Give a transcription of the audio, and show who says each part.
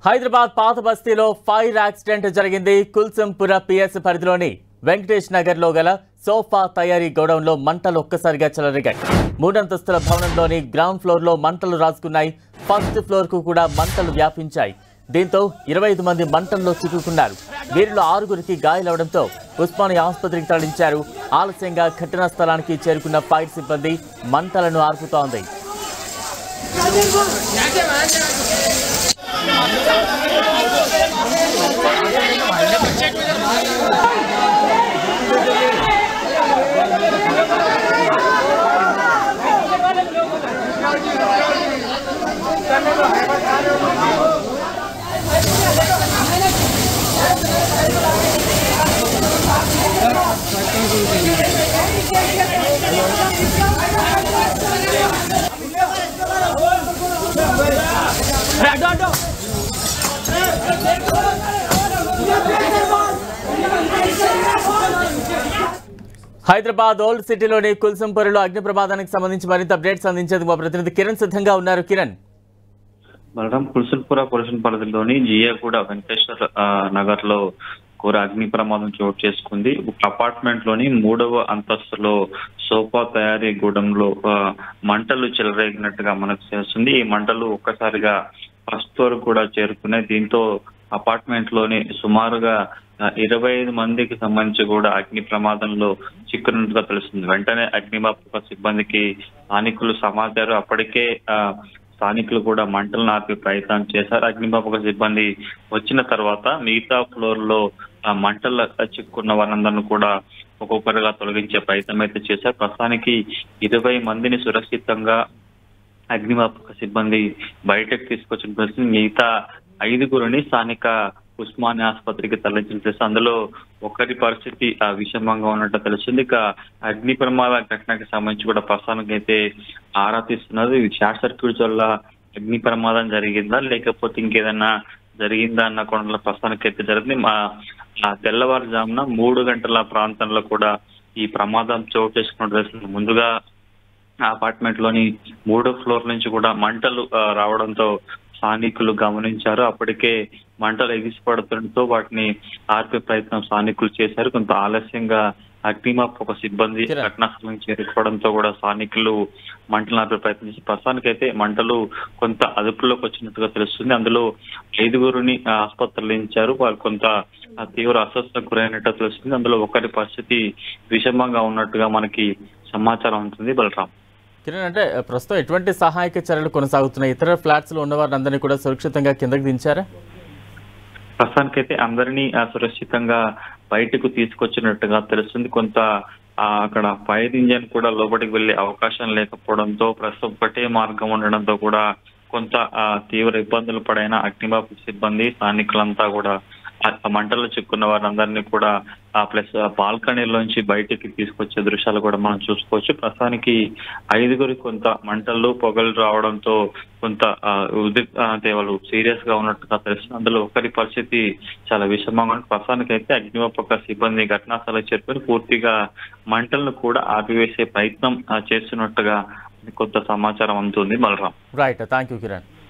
Speaker 1: హైదరాబాద్ పాత బస్తీలో fire accident జరిగింది కుల్సంపుర పిఎస్ పరిధిలోని వెంకటేష్ నగర్ లో గల సోఫా తయారీ గోడౌన్లో మంటలు ఒక్కసారిగా చెలరిగాయి మూడంతస్తుల భవనంలోని గ్రౌండ్ ఫ్లోర్ లో మంటలు రాసుకున్నాయి ఫస్ట్ ఫ్లోర్ కు కూడా మంటలు వ్యాపించాయి దీంతో ఇరవై ఐదు మంది మంటల్లో చిక్కుకున్నారు వీరిలో ఆరుగురికి గాయాలవడంతో ఉస్మానియా ఆసుపత్రికి తరలించారు ఆలస్యంగా ఘటనా స్థలానికి చేరుకున్న ఫైర్ సిబ్బంది మంటలను ఆర్పుతోంది హైదరాబాద్ ఓల్డ్ సిటీలోని కుల్సంపూరిలో అగ్ని ప్రమాదానికి సంబంధించి మరింత అప్డేట్స్ అందించేందుకు మా ప్రతినిధి కిరణ్ సిద్ధంగా ఉన్నారు కిరణ్
Speaker 2: బలరాం కుల్సుల్పుర పొల్యూషన్ పరిధిలోని జియాగూడ వెంకటేశ్వర ఆ, నగర్ లో ఘోర అగ్ని ప్రమాదం చోటు చేసుకుంది ఒక అపార్ట్మెంట్ లోని మూడవ అంతస్తులో సోఫా తయారీ గూడెంలో ఆ, మంటలు చెలరేగినట్టుగా మనకు తెలుస్తుంది ఈ మంటలు ఒక్కసారిగా ఫస్ట్ ఫ్లోర్ కూడా చేరుకున్నాయి దీంతో అపార్ట్మెంట్ లోని సుమారుగా ఆ, ఇరవై ఐదు మందికి సంబంధించి కూడా అగ్ని ప్రమాదంలో చిక్కున్నట్టుగా తెలుస్తుంది వెంటనే అగ్నిమాపక సిబ్బందికి స్థానికులు సమాచారం అప్పటికే ఆ, స్థానికులు కూడా మంటలను ఆపే ప్రయత్నం చేశారు అగ్నిమాపక సిబ్బంది వచ్చిన తర్వాత మిగతా ఫ్లోర్ లో ఆ మంటల చిక్కున్న వారందరిని కూడా ఒక్కొక్కరుగా తొలగించే ప్రయత్నం అయితే చేశారు ప్రస్తుతానికి ఇరవై మందిని సురక్షితంగా అగ్నిమాపక సిబ్బంది బయటకు తీసుకొచ్చిన పరిస్థితి మిగతా ఐదుగురిని స్థానిక ఉస్మానియా ఆసుపత్రికి తరలించిన పరిస్థితి అందులో ఒకరి పరిస్థితి ఆ విషమంగా ఉన్నట్టు తెలిసింది ఇక అగ్ని ప్రమాద ఘటనకి సంబంధించి కూడా ప్రస్తుతానికి అయితే ఆరా తీస్తున్నారు ఇది షార్ట్ సర్క్యూట్ వల్ల అగ్ని ప్రమాదం జరిగిందా లేకపోతే ఇంకేదన్నా జరిగిందా అన్న కోణంలో ప్రస్తుతానికి అయితే జరిగింది మా ఆ తెల్లవారుజామున మూడు గంటల ప్రాంతంలో కూడా ఈ ప్రమాదం చోటు చేసుకున్నట్టు తెలిసింది ముందుగా ఆ అపార్ట్మెంట్ లోని మూడో ఫ్లోర్ నుంచి కూడా మంటలు ఆ, రావడంతో స్థానికులు గమనించారు అప్పటికే మంటలు ఎగిసిపడుతుండటంతో వాటిని ఆర్పే ప్రయత్నం స్థానికులు చేశారు కొంత ఆలస్యంగా అగ్నిమాపక సిబ్బంది
Speaker 1: కిరణ్.
Speaker 2: ఘటనా స్థలం చేరుకోవడంతో కూడా స్థానికులు మంటలు ఆర్పే ప్రయత్నం చేసి ప్రస్తుతానికైతే మంటలు కొంత అదుపులోకి వచ్చినట్టుగా తెలుస్తుంది అందులో ఐదుగురిని ఆ, ఆసుపత్రిలో ఇచ్చారు వారు కొంత ఆ, తీవ్ర అస్వస్థకు గురైనట్టు తెలుస్తుంది అందులో ఒకరి పరిస్థితి విషమంగా ఉన్నట్టుగా మనకి సమాచారం ఉంటుంది బలరాం
Speaker 1: కిరణ్ అంటే ప్రస్తుతం ఎటువంటి సహాయక చర్యలు కొనసాగుతున్నాయి ఇతర ఫ్లాట్స్ లో ఉన్న వారందరినీ కూడా సురక్షితంగా కిందకి దించారా
Speaker 2: ప్రస్తుతానికైతే అందరినీ ఆ, సురక్షితంగా బయటకు తీసుకొచ్చినట్టుగా తెలుస్తుంది కొంత ఆ, అక్కడ ఫైర్ ఇంజన్ కూడా లోపలికి వెళ్లే అవకాశం లేకపోవడంతో ప్రస్తుతం ఒకటే మార్గం ఉండడంతో కూడా కొంత ఆ, తీవ్ర ఇబ్బందులు పడైన అగ్నిమాపక సిబ్బంది స్థానికులంతా కూడా ఆ మంటల్లో చిక్కున్న వారందరినీ కూడా ఆ ప్లస్ బాల్కనీలోంచి బయటికి తీసుకొచ్చే దృశ్యాలు కూడా మనం చూసుకోవచ్చు ప్రస్తుతానికి ఐదుగురి కొంత మంటలు పొగలు రావడంతో కొంత ఆ, ఉద్రి ఆ, అంటే వాళ్ళు సీరియస్ గా ఉన్నట్టుగా తెలుస్తుంది అందులో ఒకరి పరిస్థితి చాలా విషమంగా ఉంది ప్రస్తుతానికి అయితే అగ్నిమాపక సిబ్బంది ఘటనా స్థలం చేరుకొని పూర్తిగా మంటలను కూడా ఆపివేసే ప్రయత్నం ఆ, చేస్తున్నట్టుగా కొంత సమాచారం అందుతుంది Balaram
Speaker 1: right thank you Kiran